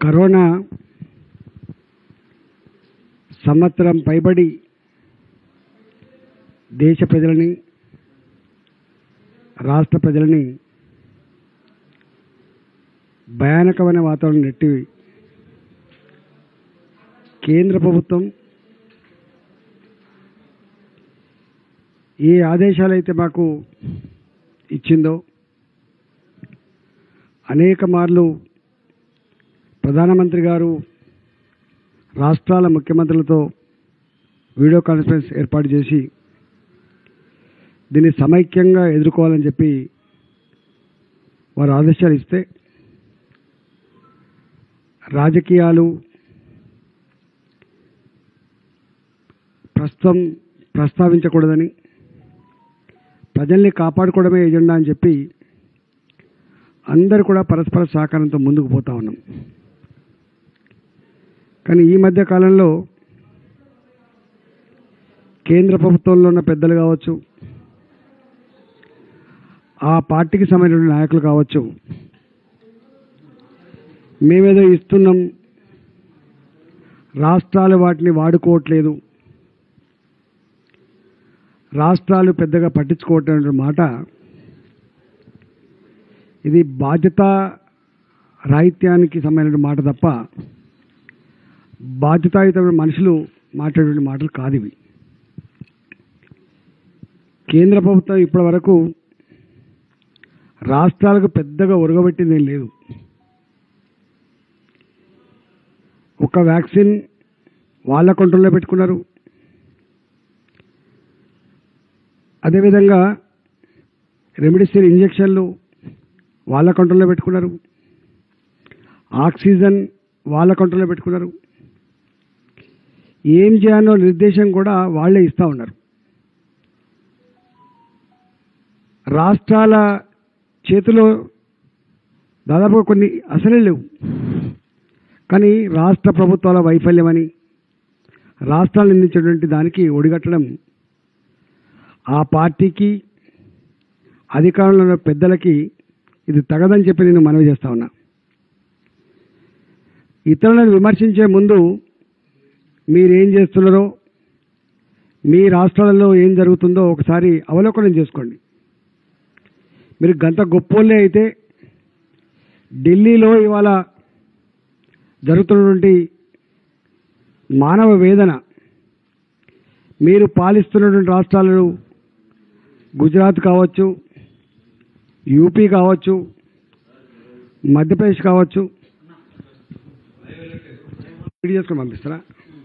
corona సంవత్సరం పైబడి దేశ ప్రజలని రాష్ట్ర ప్రజలని భయానకమైన వాతావరణం నెట్టి కేంద్ర ప్రభుత్వం ఏ ఆదేశాలు అయితే మాకు ఇచ్చిందో అనేక మార్లు ప్రధానమంత్రి గారు రాష్ట్రాల ముఖ్యమంత్రులతో వీడియో కాన్ఫరెన్స్ ఏర్పాటు చేసి దీన్ని సమైక్యంగా ఎదుర్కోవాలని చెప్పి వారు ఆదేశాలు ఇస్తే రాజకీయాలు ప్రస్తుతం ప్రస్తావించకూడదని ప్రజల్ని కాపాడుకోవడమే ఎజెండా అని చెప్పి అందరూ కూడా పరస్పర సహకారంతో ముందుకు పోతా ఉన్నాం కానీ ఈ మధ్య కాలంలో కేంద్ర ప్రభుత్వంలో ఉన్న పెద్దలు కావచ్చు ఆ పార్టీకి సంబంధించిన నాయకులు కావచ్చు మేమేదో ఇస్తున్నాం రాష్ట్రాలు వాటిని వాడుకోవట్లేదు రాష్ట్రాలు పెద్దగా పట్టించుకోవటం మాట ఇది బాధ్యత రాహిత్యానికి సంబంధించిన మాట తప్ప బాధ్యతాయుతమైన మనుషులు మాట్లాడే మాటలు కాదు ఇవి కేంద్ర ప్రభుత్వం ఇప్పటి వరకు రాష్ట్రాలకు పెద్దగా ఒరగబెట్టింది ఏం లేదు ఒక వ్యాక్సిన్ వాళ్ళ కంట్రోల్లో పెట్టుకున్నారు అదేవిధంగా రెమిడిసివిర్ ఇంజక్షన్లు వాళ్ళ కంట్రోల్లో పెట్టుకున్నారు ఆక్సిజన్ వాళ్ళ కంట్రోల్లో పెట్టుకున్నారు ఏం చేయాలో నిర్దేశం కూడా వాళ్ళే ఇస్తూ ఉన్నారు రాష్ట్రాల చేతిలో దాదాపుగా కొన్ని అసలే లేవు కానీ రాష్ట్ర ప్రభుత్వాల వైఫల్యమని రాష్ట్రాలు నిందించేటువంటి దానికి ఒడిగట్టడం ఆ పార్టీకి అధికారంలో ఉన్న పెద్దలకి ఇది తగదని చెప్పి నేను మనవి చేస్తా ఉన్నా ఇతరులను విమర్శించే ముందు మీరేం చేస్తున్నారో మీ రాష్ట్రాలలో ఏం జరుగుతుందో ఒకసారి అవలోకనం చేసుకోండి మీరు గంత గొప్పోళ్ళే అయితే ఢిల్లీలో ఇవాళ జరుగుతున్నటువంటి మానవ వేదన మీరు పాలిస్తున్నటువంటి రాష్ట్రాలను గుజరాత్ కావచ్చు యూపీ కావచ్చు మధ్యప్రదేశ్ కావచ్చు వీడియో చేసుకొని పంపిస్తారా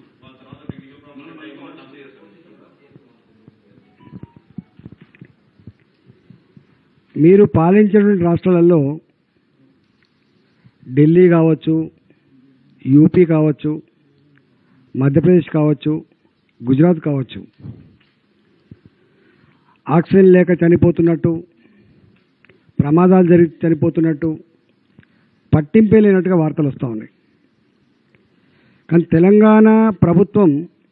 మీరు పాలించినటువంటి రాష్ట్రాలలో ఢిల్లీ కావచ్చు యూపీ కావచ్చు మధ్యప్రదేశ్ కావచ్చు గుజరాత్ కావచ్చు ఆక్సిజన్ లేక చనిపోతున్నట్టు ప్రమాదాలు జరిగి చనిపోతున్నట్టు పట్టింపే లేనట్టుగా వార్తలు వస్తూ ఉన్నాయి కానీ తెలంగాణ ప్రభుత్వం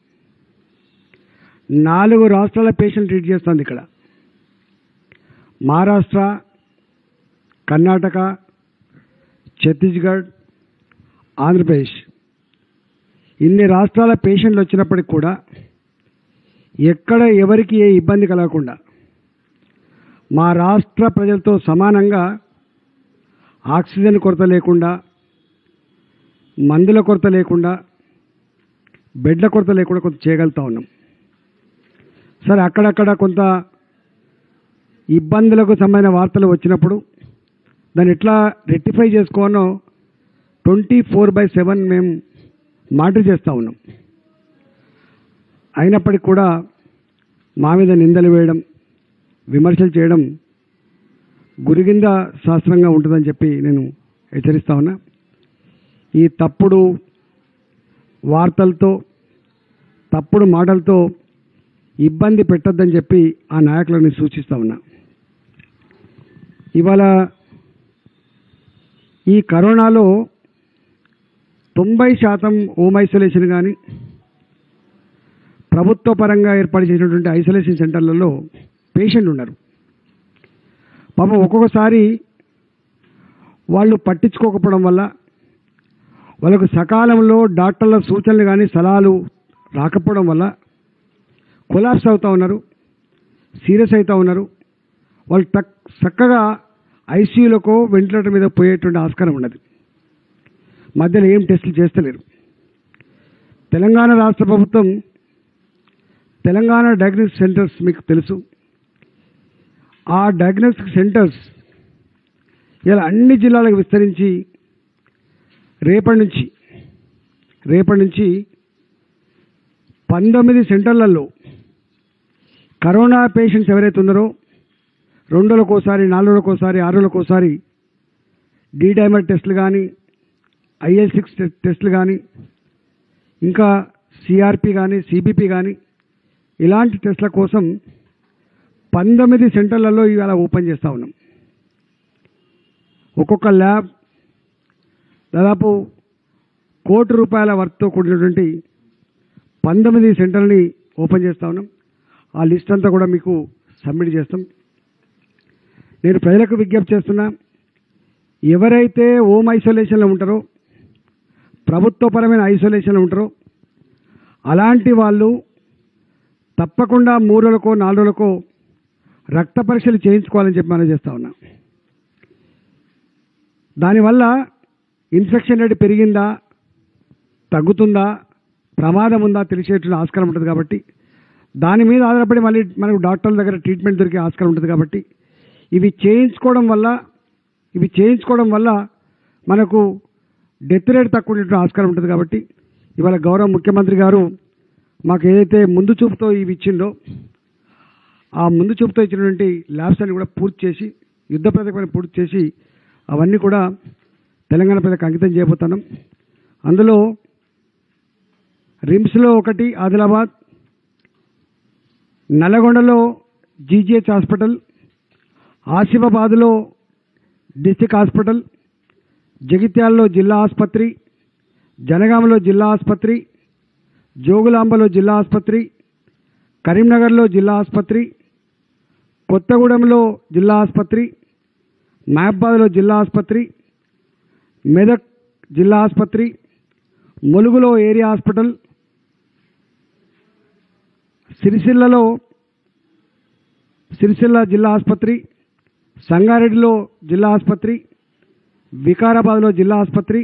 నాలుగు రాష్ట్రాల పేషెంట్ ట్రీట్ చేస్తుంది ఇక్కడ మహారాష్ట్ర కర్ణాటక ఛత్తీస్గఢ్ ఆంధ్రప్రదేశ్ ఇన్ని రాష్ట్రాల పేషెంట్లు వచ్చినప్పటికి కూడా ఎక్కడ ఎవరికి ఏ ఇబ్బంది కలగకుండా మా రాష్ట్ర ప్రజలతో సమానంగా ఆక్సిజన్ కొరత లేకుండా మందుల కొరత లేకుండా బెడ్ల కొరత లేకుండా కొంత చేయగలుగుతా ఉన్నాం సరే అక్కడక్కడ కొంత ఇబ్బందులకు సంబంధించిన వార్తలు వచ్చినప్పుడు దాన్ని ఎట్లా రెక్టిఫై చేసుకోనో ట్వంటీ ఫోర్ బై సెవెన్ మేము మానిటర్ చేస్తూ ఉన్నాం అయినప్పటికీ కూడా మా మీద నిందలు వేయడం విమర్శలు చేయడం గురిగింద శాస్త్రంగా ఉంటుందని చెప్పి నేను హెచ్చరిస్తా ఉన్నా ఈ తప్పుడు వార్తలతో తప్పుడు మాటలతో ఇబ్బంది పెట్టొద్దని చెప్పి ఆ నాయకులను సూచిస్తా ఉన్నా ఇవాళ ఈ కరోనాలో తొంభై శాతం హోమ్ ఐసోలేషన్ కానీ ప్రభుత్వ పరంగా ఏర్పాటు చేసినటువంటి ఐసోలేషన్ సెంటర్లలో పేషెంట్ ఉన్నారు పాపం ఒక్కొక్కసారి వాళ్ళు పట్టించుకోకపోవడం వల్ల వాళ్ళకు సకాలంలో డాక్టర్ల సూచనలు కానీ సలహాలు రాకపోవడం వల్ల కొలాప్స్ అవుతూ ఉన్నారు సీరియస్ అవుతూ ఉన్నారు వాళ్ళు తక్ చక్కగా ఐసీయూలకో వెంటిలేటర్ మీద పోయేటువంటి ఆస్కారం ఉన్నది మధ్యలో ఏం టెస్టులు చేస్తలేరు తెలంగాణ రాష్ట్ర ప్రభుత్వం తెలంగాణ డయాగ్నోస్టిక్ సెంటర్స్ మీకు తెలుసు ఆ డయాగ్నోస్టిక్ సెంటర్స్ ఇలా అన్ని జిల్లాలకు విస్తరించి రేపటి నుంచి రేపటి నుంచి పంతొమ్మిది సెంటర్లలో కరోనా పేషెంట్స్ ఎవరైతే ఉన్నారో రెండు రోజులకోసారి నాలుగు రోజులకోసారి ఆరు రోజులకోసారి డీ డైమర్ టెస్టులు కానీ ఐఎల్ సిక్స్ టెస్టులు కానీ ఇంకా సిఆర్పి కానీ సిబిపి కానీ ఇలాంటి టెస్టుల కోసం పంతొమ్మిది సెంటర్లలో ఇవాళ ఓపెన్ చేస్తూ ఉన్నాం ఒక్కొక్క ల్యాబ్ దాదాపు కోటి రూపాయల వర్త్తో కూడినటువంటి పంతొమ్మిది సెంటర్ని ఓపెన్ చేస్తూ ఉన్నాం ఆ లిస్ట్ అంతా కూడా మీకు సబ్మిట్ చేస్తాం నేను ప్రజలకు విజ్ఞప్తి చేస్తున్నా ఎవరైతే హోమ్ ఐసోలేషన్లో ఉంటారో ప్రభుత్వపరమైన ఐసోలేషన్లో ఉంటారో అలాంటి వాళ్ళు తప్పకుండా మూడు రోజులకో నాలుగు రోజులకో రక్త పరీక్షలు చేయించుకోవాలని చెప్పి మనం చేస్తా ఉన్నా దానివల్ల ఇన్ఫెక్షన్ రేట్ పెరిగిందా తగ్గుతుందా ప్రమాదం ఉందా తెలిసేటువంటి ఆస్కారం ఉంటుంది కాబట్టి దాని మీద ఆధారపడి మళ్ళీ మనకు డాక్టర్ల దగ్గర ట్రీట్మెంట్ దొరికే ఆస్కారం ఉంటుంది కాబట్టి ఇవి చేయించుకోవడం వల్ల ఇవి చేయించుకోవడం వల్ల మనకు డెత్ రేట్ తక్కువ ఉండేటువంటి ఆస్కారం ఉంటుంది కాబట్టి ఇవాళ గౌరవ ముఖ్యమంత్రి గారు మాకు ఏదైతే ముందు చూపుతో ఇవి ఇచ్చిండో ఆ ముందు చూపుతో ఇచ్చినటువంటి ల్యాబ్స్ అన్ని కూడా పూర్తి చేసి యుద్ధ ప్రాతిపదికన పూర్తి చేసి అవన్నీ కూడా తెలంగాణ ప్రజలకు అంకితం చేయబోతున్నాం అందులో రిమ్స్లో ఒకటి ఆదిలాబాద్ నల్లగొండలో జీజీహెచ్ హాస్పిటల్ ఆసిఫాబాద్లో డిస్టిక్ హాస్పిటల్ జగిత్యాలలో జిల్లా ఆసుపత్రి జనగామలో జిల్లా ఆసుపత్రి జోగులాంబలో జిల్లా ఆసుపత్రి కరీంనగర్లో జిల్లా ఆసుపత్రి కొత్తగూడెంలో జిల్లా ఆసుపత్రి మహబాద్లో జిల్లా ఆసుపత్రి మెదక్ జిల్లా ఆసుపత్రి ములుగులో ఏరియా హాస్పిటల్ సిరిసిల్లలో సిరిసిల్ల జిల్లా ఆసుపత్రి సంగారెడ్డిలో జిల్లా ఆసుపత్రి వికారాబాద్లో జిల్లా ఆసుపత్రి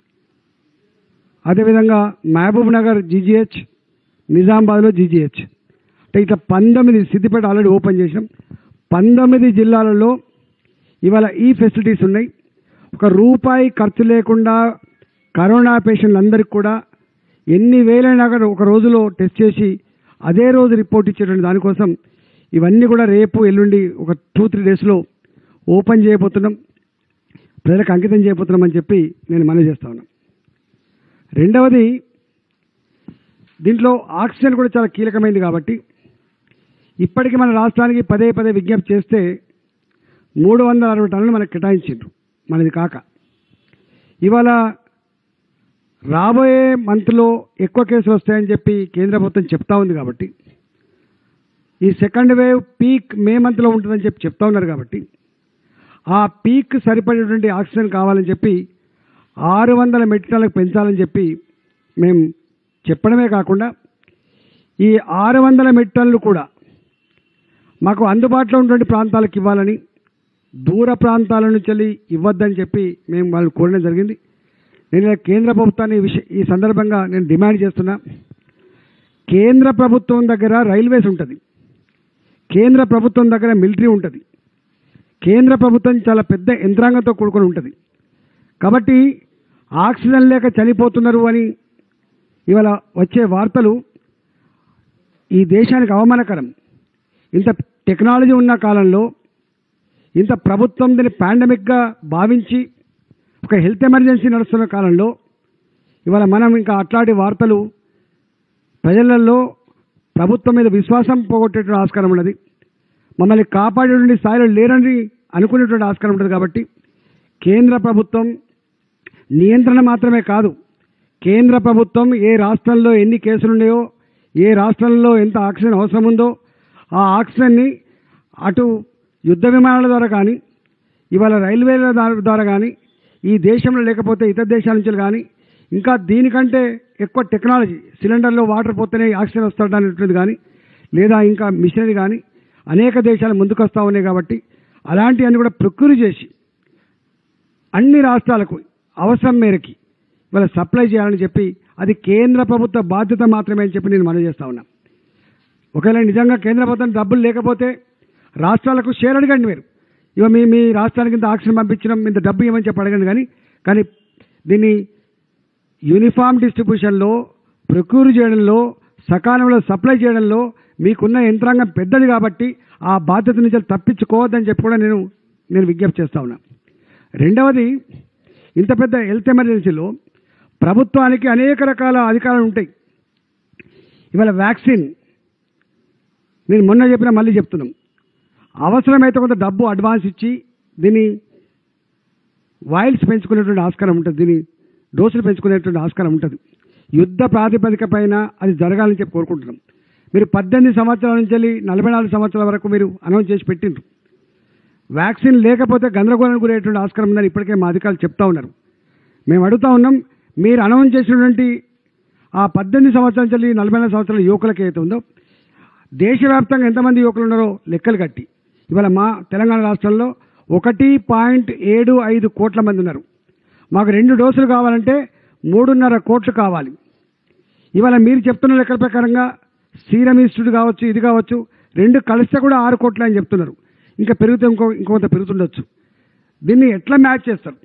అదేవిధంగా మహబూబ్ నగర్ జీజీహెచ్ నిజామాబాద్లో జీజీహెచ్ అంటే ఇట్లా పంతొమ్మిది సిద్దిపేట ఆల్రెడీ ఓపెన్ చేసినాం పంతొమ్మిది జిల్లాలలో ఇవాళ ఈ ఫెసిలిటీస్ ఉన్నాయి ఒక రూపాయి ఖర్చు లేకుండా కరోనా పేషెంట్లందరికీ కూడా ఎన్ని వేలైనా కూడా ఒక రోజులో టెస్ట్ చేసి అదే రోజు రిపోర్ట్ ఇచ్చేటువంటి దానికోసం ఇవన్నీ కూడా రేపు ఎల్లుండి ఒక టూ త్రీ డేస్లో ఓపెన్ చేయబోతున్నాం ప్రజలకు అంకితం చేయబోతున్నామని చెప్పి నేను మనవి చేస్తా ఉన్నాను రెండవది దీంట్లో ఆక్సిజన్ కూడా చాలా కీలకమైంది కాబట్టి ఇప్పటికీ మన రాష్ట్రానికి పదే పదే విజ్ఞప్తి చేస్తే మూడు వందల అరవై టన్నులు మనకు కేటాయించిండ్రు మనది కాక ఇవాళ రాబోయే మంత్లో ఎక్కువ కేసులు వస్తాయని చెప్పి కేంద్ర ప్రభుత్వం చెప్తా ఉంది కాబట్టి ఈ సెకండ్ వేవ్ పీక్ మే మంత్లో ఉంటుందని చెప్పి చెప్తా ఉన్నారు కాబట్టి ఆ పీక్ సరిపడేటువంటి ఆక్సిజన్ కావాలని చెప్పి ఆరు వందల మెట్రిక్ పెంచాలని చెప్పి మేము చెప్పడమే కాకుండా ఈ ఆరు వందల మెట్రిక్ కూడా మాకు అందుబాటులో ఉన్నటువంటి ప్రాంతాలకు ఇవ్వాలని దూర ప్రాంతాల నుంచి వెళ్ళి ఇవ్వద్దని చెప్పి మేము వాళ్ళు కోరడం జరిగింది నేను ఇలా కేంద్ర ప్రభుత్వాన్ని ఈ విషయ ఈ సందర్భంగా నేను డిమాండ్ చేస్తున్నా కేంద్ర ప్రభుత్వం దగ్గర రైల్వేస్ ఉంటుంది కేంద్ర ప్రభుత్వం దగ్గర మిలిటరీ ఉంటుంది కేంద్ర ప్రభుత్వం చాలా పెద్ద యంత్రాంగంతో కూడుకొని ఉంటుంది కాబట్టి ఆక్సిజన్ లేక చనిపోతున్నారు అని ఇవాళ వచ్చే వార్తలు ఈ దేశానికి అవమానకరం ఇంత టెక్నాలజీ ఉన్న కాలంలో ఇంత ప్రభుత్వం దీన్ని పాండమిక్గా భావించి ఒక హెల్త్ ఎమర్జెన్సీ నడుస్తున్న కాలంలో ఇవాళ మనం ఇంకా అట్లాంటి వార్తలు ప్రజలలో ప్రభుత్వం మీద విశ్వాసం పోగొట్టేటువంటి ఆస్కారం ఉన్నది మమ్మల్ని కాపాడేటువంటి స్థాయిలో లేరని అనుకునేటువంటి ఆస్కారం ఉంటుంది కాబట్టి కేంద్ర ప్రభుత్వం నియంత్రణ మాత్రమే కాదు కేంద్ర ప్రభుత్వం ఏ రాష్ట్రంలో ఎన్ని కేసులు ఉన్నాయో ఏ రాష్ట్రంలో ఎంత ఆక్సిజన్ అవసరం ఉందో ఆ ఆక్సిజన్ని అటు యుద్ధ విమానాల ద్వారా కానీ ఇవాళ రైల్వేల ద్వారా ద్వారా కానీ ఈ దేశంలో లేకపోతే ఇతర దేశాల నుంచి కానీ ఇంకా దీనికంటే ఎక్కువ టెక్నాలజీ సిలిండర్లో వాటర్ పోతేనే ఆక్సిజన్ వస్తాడనేటువంటిది కానీ లేదా ఇంకా మిషనరీ కానీ అనేక దేశాలు ముందుకు వస్తూ ఉన్నాయి కాబట్టి అలాంటివన్నీ కూడా ప్రొక్యూర్ చేసి అన్ని రాష్ట్రాలకు అవసరం మేరకి ఇవాళ సప్లై చేయాలని చెప్పి అది కేంద్ర ప్రభుత్వ బాధ్యత మాత్రమే అని చెప్పి నేను మనవి చేస్తా ఉన్నా ఒకవేళ నిజంగా కేంద్ర ప్రభుత్వం డబ్బులు లేకపోతే రాష్ట్రాలకు షేర్ అడగండి మీరు ఇవ మీ మీ రాష్ట్రానికి ఇంత ఆక్సిజన్ పంపించడం ఇంత డబ్బు ఇవ్వమని చెప్పి అడగండి కానీ కానీ దీన్ని యూనిఫామ్ డిస్ట్రిబ్యూషన్లో ప్రొక్యూర్ చేయడంలో సకాలంలో సప్లై చేయడంలో మీకున్న యంత్రాంగం పెద్దది కాబట్టి ఆ బాధ్యత నుంచి తప్పించుకోవద్దని చెప్పి కూడా నేను నేను విజ్ఞప్తి చేస్తా ఉన్నా రెండవది ఇంత పెద్ద హెల్త్ ఎమర్జెన్సీలో ప్రభుత్వానికి అనేక రకాల అధికారాలు ఉంటాయి ఇవాళ వ్యాక్సిన్ నేను మొన్న చెప్పిన మళ్ళీ చెప్తున్నాం అవసరమైతే కొంత డబ్బు అడ్వాన్స్ ఇచ్చి దీన్ని వాయిల్స్ పెంచుకునేటువంటి ఆస్కారం ఉంటుంది దీని డోసులు పెంచుకునేటువంటి ఆస్కారం ఉంటుంది యుద్ధ ప్రాతిపదిక పైన అది జరగాలని చెప్పి కోరుకుంటున్నాం మీరు పద్దెనిమిది సంవత్సరాల నుంచి వెళ్ళి నలభై నాలుగు సంవత్సరాల వరకు మీరు అనౌన్స్ చేసి పెట్టిండ్రు వ్యాక్సిన్ లేకపోతే గందరగోళానికి గురయ్యేటువంటి ఆస్కారం ఉందని ఇప్పటికే మా అధికారులు చెప్తా ఉన్నారు మేము అడుగుతా ఉన్నాం మీరు అనౌన్స్ చేసినటువంటి ఆ పద్దెనిమిది సంవత్సరాల నుంచి వెళ్ళి నలభై నాలుగు సంవత్సరాల యువకులకి ఏదైతే ఉందో దేశవ్యాప్తంగా ఎంతమంది యువకులు ఉన్నారో లెక్కలు కట్టి ఇవాళ మా తెలంగాణ రాష్ట్రంలో ఒకటి పాయింట్ ఏడు ఐదు కోట్ల మంది ఉన్నారు మాకు రెండు డోసులు కావాలంటే మూడున్నర కోట్లు కావాలి ఇవాళ మీరు చెప్తున్న లెక్కల ప్రకారంగా సీరం ఇన్స్టిట్యూట్ కావచ్చు ఇది కావచ్చు రెండు కలిస్తే కూడా ఆరు కోట్లు అని చెప్తున్నారు ఇంకా పెరిగితే ఇంకో ఇంకొంత పెరుగుతుండొచ్చు దీన్ని ఎట్లా మ్యాచ్ చేస్తారు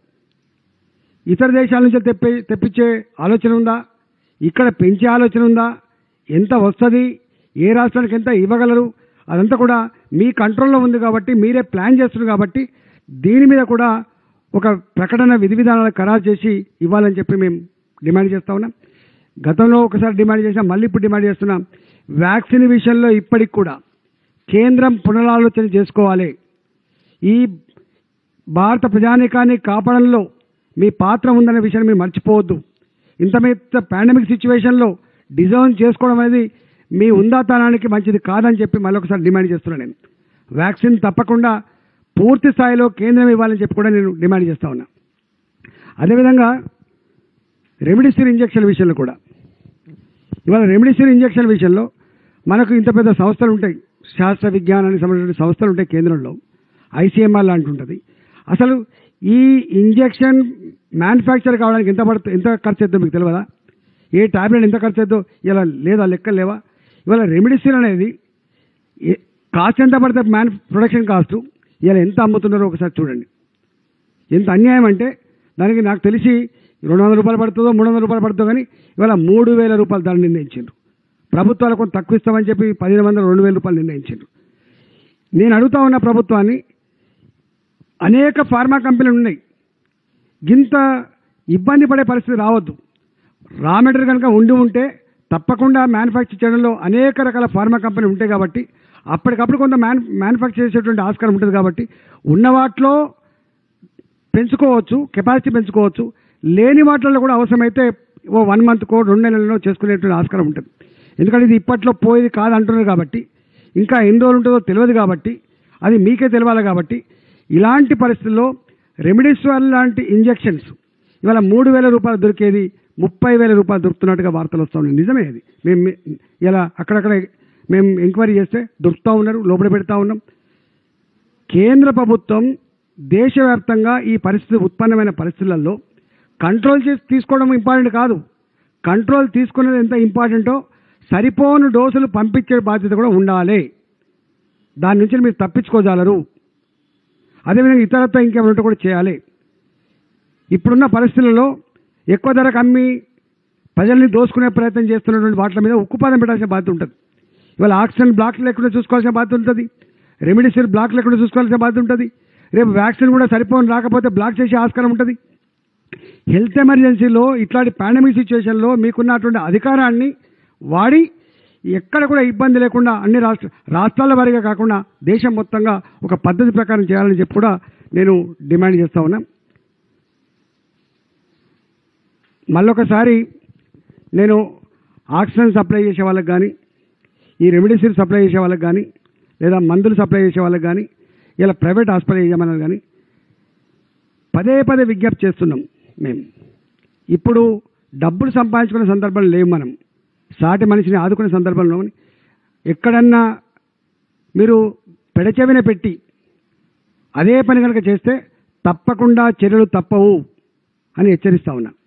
ఇతర దేశాల నుంచి తెప్పి తెప్పించే ఆలోచన ఉందా ఇక్కడ పెంచే ఆలోచన ఉందా ఎంత వస్తుంది ఏ రాష్ట్రానికి ఎంత ఇవ్వగలరు అదంతా కూడా మీ కంట్రోల్లో ఉంది కాబట్టి మీరే ప్లాన్ చేస్తున్నారు కాబట్టి దీని మీద కూడా ఒక ప్రకటన విధి విధానాలు ఖరారు చేసి ఇవ్వాలని చెప్పి మేము డిమాండ్ చేస్తా ఉన్నాం గతంలో ఒకసారి డిమాండ్ చేసాం మళ్ళీ ఇప్పుడు డిమాండ్ చేస్తున్నాం వ్యాక్సిన్ విషయంలో ఇప్పటికి కూడా కేంద్రం పునరాలోచన చేసుకోవాలి ఈ భారత ప్రజానీకాన్ని కాపాడంలో మీ పాత్ర ఉందనే విషయాన్ని మీరు మర్చిపోవద్దు ఇంత పెద్ద పాండమిక్ సిచ్యువేషన్లో డిజైన్ చేసుకోవడం అనేది మీ ఉందాతనానికి మంచిది కాదని చెప్పి మళ్ళొకసారి డిమాండ్ చేస్తున్నాను నేను వ్యాక్సిన్ తప్పకుండా పూర్తి స్థాయిలో కేంద్రం ఇవ్వాలని చెప్పి కూడా నేను డిమాండ్ చేస్తా ఉన్నా అదేవిధంగా రెమిడిసివిర్ ఇంజక్షన్ విషయంలో కూడా ఇవాళ రెమిడిసివిర్ ఇంజక్షన్ విషయంలో మనకు ఇంత పెద్ద సంస్థలు ఉంటాయి శాస్త్ర విజ్ఞానానికి సంబంధించిన సంస్థలు ఉంటాయి కేంద్రంలో ఐసీఎంఆర్ లాంటి ఉంటుంది అసలు ఈ ఇంజెక్షన్ మ్యానుఫ్యాక్చర్ కావడానికి ఎంత పడుతుంది ఎంత ఖర్చు అవుతుందో మీకు తెలియదా ఏ టాబ్లెట్ ఎంత ఖర్చు అవుతుందో ఇలా లేదా లెక్కలు లేవా ఇవాళ రెమిడిసిన్ అనేది ఏ- కాస్ట్ ఎంత పడితే మ్యాన్ ప్రొడక్షన్ కాస్ట్ ఇలా ఎంత అమ్ముతున్నారో ఒకసారి చూడండి ఎంత అన్యాయం అంటే దానికి నాకు తెలిసి రెండు వందల రూపాయలు పడుతుందో మూడు వందల రూపాయలు పడుతుందో కానీ ఇవాళ మూడు వేల రూపాయలు ధర నిర్ణయించారు ప్రభుత్వాలకు కొంత తక్కువ ఇస్తామని చెప్పి పదిహేను వందల రెండు వేల రూపాయలు నిర్ణయించారు నేను అడుగుతా ఉన్న ప్రభుత్వాన్ని అనేక ఫార్మా కంపెనీలు ఉన్నాయి ఇంత ఇబ్బంది పడే పరిస్థితి రావద్దు రా మెటీరియల్ కనుక ఉండి ఉంటే తప్పకుండా మ్యానుఫ్యాక్చర్ చేయడంలో అనేక రకాల ఫార్మా కంపెనీలు ఉంటాయి కాబట్టి అప్పటికప్పుడు కొంత మ్యాన్ మ్యానుఫ్యాక్చర్ చేసేటువంటి ఆస్కారం ఉంటుంది కాబట్టి ఉన్న వాటిలో పెంచుకోవచ్చు కెపాసిటీ పెంచుకోవచ్చు లేని వాటిల్లో కూడా అవసరమైతే ఓ వన్ మంత్కో రెండు నెలల్లో చేసుకునేటువంటి ఆస్కారం ఉంటుంది ఎందుకంటే ఇది ఇప్పట్లో పోయేది కాదు అంటున్నారు కాబట్టి ఇంకా ఎన్ని రోజులు ఉంటుందో తెలియదు కాబట్టి అది మీకే తెలియాలి కాబట్టి ఇలాంటి పరిస్థితుల్లో రెమిడిసివర్ లాంటి ఇంజెక్షన్స్ ఇవాళ మూడు వేల రూపాయలు దొరికేది ముప్పై వేల రూపాయలు దొరుకుతున్నట్టుగా వార్తలు వస్తూ ఉన్నాయి నిజమే అది మేము మీ- ఇలా అక్కడక్కడ మేము ఎంక్వైరీ చేస్తే దొరుకుతూ ఉన్నారు లోపల పెడతా ఉన్నాం కేంద్ర ప్రభుత్వం దేశవ్యాప్తంగా ఈ పరిస్థితి ఉత్పన్నమైన పరిస్థితులలో కంట్రోల్ చేసి తీసుకోవడం ఇంపార్టెంట్ కాదు కంట్రోల్ తీసుకునేది ఎంత ఇంపార్టెంటో సరిపోను డోసులు పంపించే బాధ్యత కూడా ఉండాలి దాని నుంచి మీరు తప్పించుకోగలరు అదేవిధంగా ఇతరత్వ ఇంకేమైనా ఉంటే కూడా చేయాలి ఇప్పుడున్న పరిస్థితులలో ఎక్కువ ధరకు అమ్మి ప్రజల్ని దోసుకునే ప్రయత్నం చేస్తున్నటువంటి వాటి మీద ఉక్కుపాదం పెట్టాల్సిన బాధ్యత ఉంటుంది ఇవాళ ఆక్సిజన్ బ్లాక్ లేకుండా చూసుకోవాల్సిన బాధ్యత ఉంటుంది రెమిడిసివిర్ బ్లాక్ లేకుండా చూసుకోవాల్సిన బాధ్యత ఉంటుంది రేపు వ్యాక్సిన్ కూడా సరిపోని రాకపోతే బ్లాక్ చేసే ఆస్కారం ఉంటుంది హెల్త్ ఎమర్జెన్సీలో ఇట్లాంటి పాండమిక్ సిచ్యువేషన్లో మీకున్నటువంటి అధికారాన్ని వాడి ఎక్కడ కూడా ఇబ్బంది లేకుండా అన్ని రాష్ట్ర రాష్ట్రాల వారీగా కాకుండా దేశం మొత్తంగా ఒక పద్ధతి ప్రకారం చేయాలని చెప్పి కూడా నేను డిమాండ్ చేస్తా ఉన్నా మళ్ళొకసారి నేను ఆక్సిజన్ సప్లై చేసే వాళ్ళకి కానీ ఈ రెమిడిసివిర్ సప్లై చేసే వాళ్ళకి కానీ లేదా మందులు సప్లై చేసే వాళ్ళకి కానీ ఇలా ప్రైవేట్ హాస్పిటల్ చేయమన్నారు కానీ పదే పదే విజ్ఞప్తి చేస్తున్నాం మేము ఇప్పుడు డబ్బులు సంపాదించుకునే సందర్భాలు లేవు మనం సాటి మనిషిని ఆదుకునే సందర్భంలో ఎక్కడన్నా మీరు పెడచెవిన పెట్టి అదే పని కనుక చేస్తే తప్పకుండా చర్యలు తప్పవు అని హెచ్చరిస్తా ఉన్నా